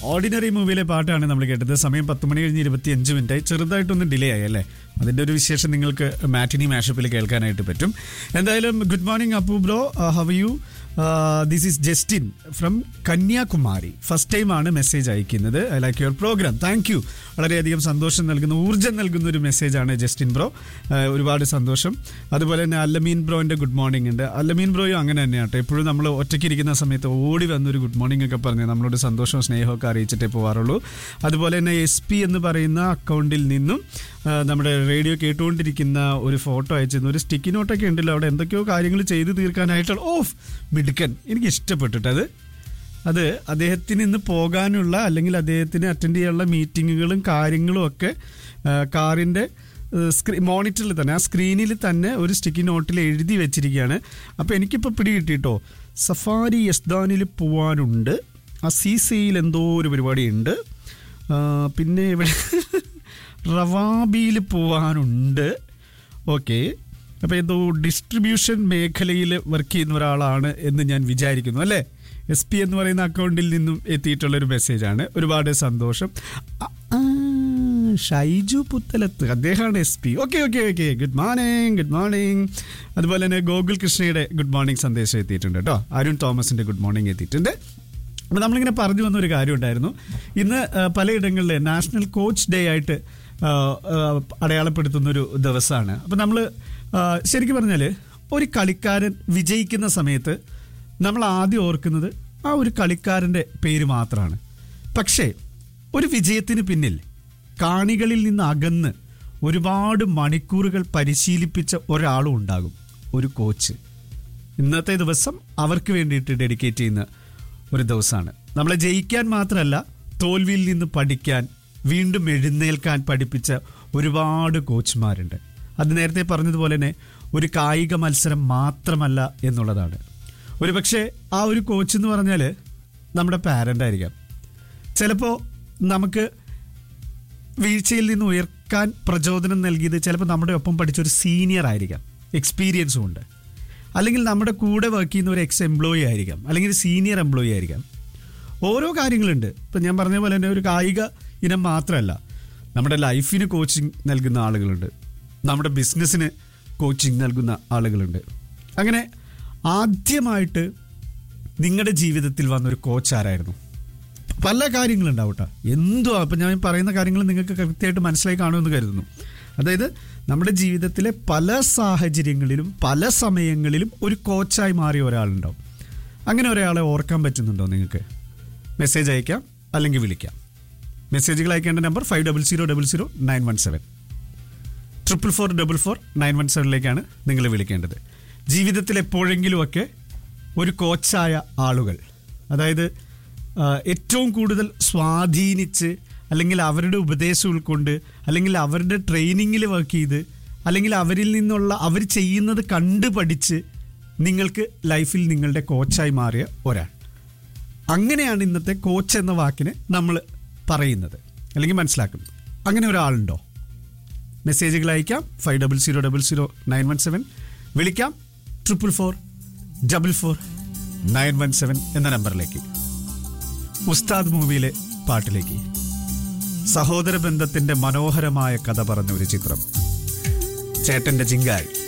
ordinary മൂവിയിലെ പാട്ടാണ് നമ്മൾ കേട്ടത് സമയം പത്ത് മണി കഴിഞ്ഞ് ഇരുപത്തി അഞ്ച് മിനിറ്റ് ആയി ചെറുതായിട്ടൊന്ന് ഡിലേ ആയി അല്ലേ അതിന്റെ ഒരു വിശേഷം നിങ്ങൾക്ക് മാറ്റിനി മാഷപ്പിൽ കേൾക്കാനായിട്ട് പറ്റും എന്തായാലും good morning Appu bro how you this is Justin from Kanyakumari first time ആണ് മെസ്സേജ് അയക്കുന്നത് I like your programme thank you വളരെയധികം സന്തോഷം നൽകുന്ന ഊർജ്ജം നൽകുന്ന ഒരു മെസ്സേജാണ് ജസ്റ്റിൻ ബ്രോ ആഹ് ഒരുപാട് സന്തോഷം അതുപോലെ തന്നെ അല്ലമീൻ ബ്രോന്റെ ഗുഡ് മോർണിംഗ് ഉണ്ട് അല്ലമീൻ ബ്രോയും അങ്ങനെ തന്നെയാട്ടോ എപ്പോഴും നമ്മൾ ഒറ്റയ്ക്ക് ഇരിക്കുന്ന സമയത്ത് ഓടി വന്നൊരു ഗുഡ് മോർണിംഗ് ഒക്കെ പറഞ്ഞ് നമ്മളോട് സന്തോഷവും സ്നേഹവും ഒക്കെ അറിയിച്ചിട്ടേ പോവാറുള്ളൂ അതുപോലെ തന്നെ എസ് പി എന്ന് പറയുന്ന അക്കൗണ്ടിൽ നിന്നും ആ, നമ്മുടെ റേഡിയോ കേട്ടുകൊണ്ടിരിക്കുന്ന ഒരു ഫോട്ടോ അയച്ചിരുന്നു ഒരു സ്റ്റിക്കി നോട്ടൊക്കെ ഉണ്ടല്ലോ അവിടെ എന്തൊക്കെയോ കാര്യങ്ങൾ ചെയ്തു തീർക്കാനായിട്ടുള്ള ഓഫ് മിടുക്കൻ എനിക്ക് ഇഷ്ടപ്പെട്ടിട്ടത് അത് അദ്ദേഹത്തിന് ഇന്ന് പോകാനുള്ള അല്ലെങ്കിൽ അദ്ദേഹത്തിന് അറ്റൻഡ് ചെയ്യാനുള്ള മീറ്റിങ്ങുകളും കാര്യങ്ങളും ഒക്കെ ആ, കാറിൻ്റെ സ്ക്രീ മോണിറ്ററിൽ തന്നെ ആ സ്ക്രീനിൽ തന്നെ ഒരു സ്റ്റിക്കി നോട്ടിൽ എഴുതി വെച്ചിരിക്കുകയാണ് അപ്പോൾ എനിക്കിപ്പോൾ പിടി കിട്ടിയിട്ടോ സഫാരി യസ്ദാനിൽ പോവാനുണ്ട് ആ സി സിയിൽ എന്തോ ഒരു പരിപാടിയുണ്ട് ആ, പിന്നെ ഇവിടെ റവാബിയിൽ പോവാനുണ്ട് ഓക്കെ അപ്പോൾ എന്തോ ഡിസ്ട്രിബ്യൂഷൻ മേഖലയിൽ വർക്ക് ചെയ്യുന്ന ഒരാളാണ് എന്ന് ഞാൻ വിചാരിക്കുന്നു അല്ലേ എസ് പി എന്ന് പറയുന്ന അക്കൗണ്ടിൽ നിന്നും എത്തിയിട്ടുള്ള ഒരു മെസ്സേജാണ് ഒരുപാട് സന്തോഷം ആ, ആ, ഷൈജു പുത്തലത്ത് അദ്ദേഹമാണ് S P okay okay okay good morning good morning അതുപോലെ തന്നെ ഗോകുൽ കൃഷ്ണയുടെ ഗുഡ് മോർണിംഗ് സന്ദേശം എത്തിയിട്ടുണ്ട് കേട്ടോ അരുൺ തോമസിന്റെ ഗുഡ് മോർണിംഗ് എത്തിയിട്ടുണ്ട് അപ്പോൾ നമ്മളിങ്ങനെ പറഞ്ഞു വന്ന ഒരു കാര്യം ഉണ്ടായിരുന്നു ഇന്ന് ആ, പലയിടങ്ങളിലെ നാഷണൽ കോച്ച് ഡേ ആയിട്ട് ആ, ആ, അടയാളപ്പെടുത്തുന്ന ഒരു ദിവസമാണ് അപ്പം നമ്മൾ ശരിക്കും പറഞ്ഞാൽ ഒരു കളിക്കാരൻ വിജയിക്കുന്ന സമയത്ത് നമ്മൾ ആദ്യം ഓർക്കുന്നത് ആ ഒരു കളിക്കാരൻ്റെ പേര് മാത്രമാണ് പക്ഷേ ഒരു വിജയത്തിന് പിന്നിൽ കാണികളിൽ നിന്ന് അകന്ന് ഒരുപാട് മണിക്കൂറുകൾ പരിശീലിപ്പിച്ച ഒരാളും ഉണ്ടാകും ഒരു കോച്ച് ഇന്നത്തെ ദിവസം അവർക്ക് വേണ്ടിയിട്ട് ഡെഡിക്കേറ്റ് ചെയ്യുന്ന ഒരു ദിവസമാണ് നമ്മളെ ജയിക്കാൻ മാത്രമല്ല തോൽവിയിൽ നിന്ന് പഠിക്കാൻ വീണ്ടും എഴുന്നേൽക്കാൻ പഠിപ്പിച്ച ഒരുപാട് കോച്ച്മാരുണ്ട് അത് നേരത്തെ പറഞ്ഞതുപോലെ തന്നെ ഒരു കായിക മത്സരം മാത്രമല്ല എന്നുള്ളതാണ് ഒരുപക്ഷെ ആ ഒരു കോച്ച് എന്ന് പറഞ്ഞാൽ നമ്മുടെ പാരൻ്റ് ആയിരിക്കാം ചിലപ്പോൾ നമുക്ക് വീഴ്ചയിൽ നിന്ന് ഉയർക്കാൻ പ്രചോദനം നൽകിയത് ചിലപ്പോൾ നമ്മുടെ ഒപ്പം പഠിച്ച ഒരു സീനിയർ ആയിരിക്കാം എക്സ്പീരിയൻസും ഉണ്ട് അല്ലെങ്കിൽ നമ്മുടെ കൂടെ വർക്ക് ചെയ്യുന്ന ഒരു എക്സ് എംപ്ലോയി ആയിരിക്കാം അല്ലെങ്കിൽ ഒരു സീനിയർ എംപ്ലോയി ആയിരിക്കാം ഓരോ കാര്യങ്ങളുണ്ട് ഇപ്പം ഞാൻ പറഞ്ഞ പോലെ തന്നെ ഒരു കായിക ഇനം മാത്രമല്ല നമ്മുടെ ലൈഫിന് കോച്ചിങ് നൽകുന്ന ആളുകളുണ്ട് നമ്മുടെ ബിസിനസ്സിന് കോച്ചിങ് നൽകുന്ന ആളുകളുണ്ട് അങ്ങനെ ആദ്യമായിട്ട് നിങ്ങളുടെ ജീവിതത്തിൽ വന്ന ഒരു കോച്ച് ആരായിരുന്നു പല കാര്യങ്ങളുണ്ടാവും കേട്ടോ എന്തുവാ അപ്പം ഞാൻ പറയുന്ന കാര്യങ്ങൾ നിങ്ങൾക്ക് കൃത്യമായിട്ട് മനസ്സിലായി കാണുമെന്ന് കരുതുന്നു അതായത് നമ്മുടെ ജീവിതത്തിലെ പല സാഹചര്യങ്ങളിലും പല സമയങ്ങളിലും ഒരു കോച്ചായി മാറിയ ഒരാളുണ്ടാവും അങ്ങനെ ഒരാളെ ഓർക്കാൻ പറ്റുന്നുണ്ടോ നിങ്ങൾക്ക് മെസ്സേജ് അയക്കാം അല്ലെങ്കിൽ വിളിക്കാം മെസ്സേജുകൾ അയക്കേണ്ട number five double zero double zero nine one seven triple four double four nine one സെവനിലേക്കാണ് നിങ്ങൾ വിളിക്കേണ്ടത് ജീവിതത്തിൽ എപ്പോഴെങ്കിലുമൊക്കെ ഒരു കോച്ചായ ആളുകൾ അതായത് ആ, ഏറ്റവും കൂടുതൽ സ്വാധീനിച്ച് അല്ലെങ്കിൽ അവരുടെ ഉപദേശം ഉൾക്കൊണ്ട് അല്ലെങ്കിൽ അവരുടെ ട്രെയിനിങ്ങിൽ വർക്ക് ചെയ്ത് അല്ലെങ്കിൽ അവരിൽ നിന്നുള്ള അവർ ചെയ്യുന്നത് കണ്ടു പഠിച്ച് നിങ്ങൾക്ക് ലൈഫിൽ നിങ്ങളുടെ കോച്ചായി മാറിയ ഒരാൾ അങ്ങനെയാണ് ഇന്നത്തെ കോച്ച് എന്ന വാക്കിന് നമ്മൾ പറയുന്നത് അല്ലെങ്കിൽ മനസ്സിലാക്കുന്നത് അങ്ങനെ ഒരാളുണ്ടോ മെസ്സേജുകൾ അയക്കാം five double zero double zero nine one seven വിളിക്കാം triple four double four nine one seven എന്ന നമ്പറിലേക്ക് ഉസ്താദ് മൂവിയിലെ പാട്ടിലേക്ക് സഹോദര ബന്ധത്തിന്റെ മനോഹരമായ കഥ പറഞ്ഞ ഒരു ചിത്രം ചേട്ടന്റെ ചിങ്കാരി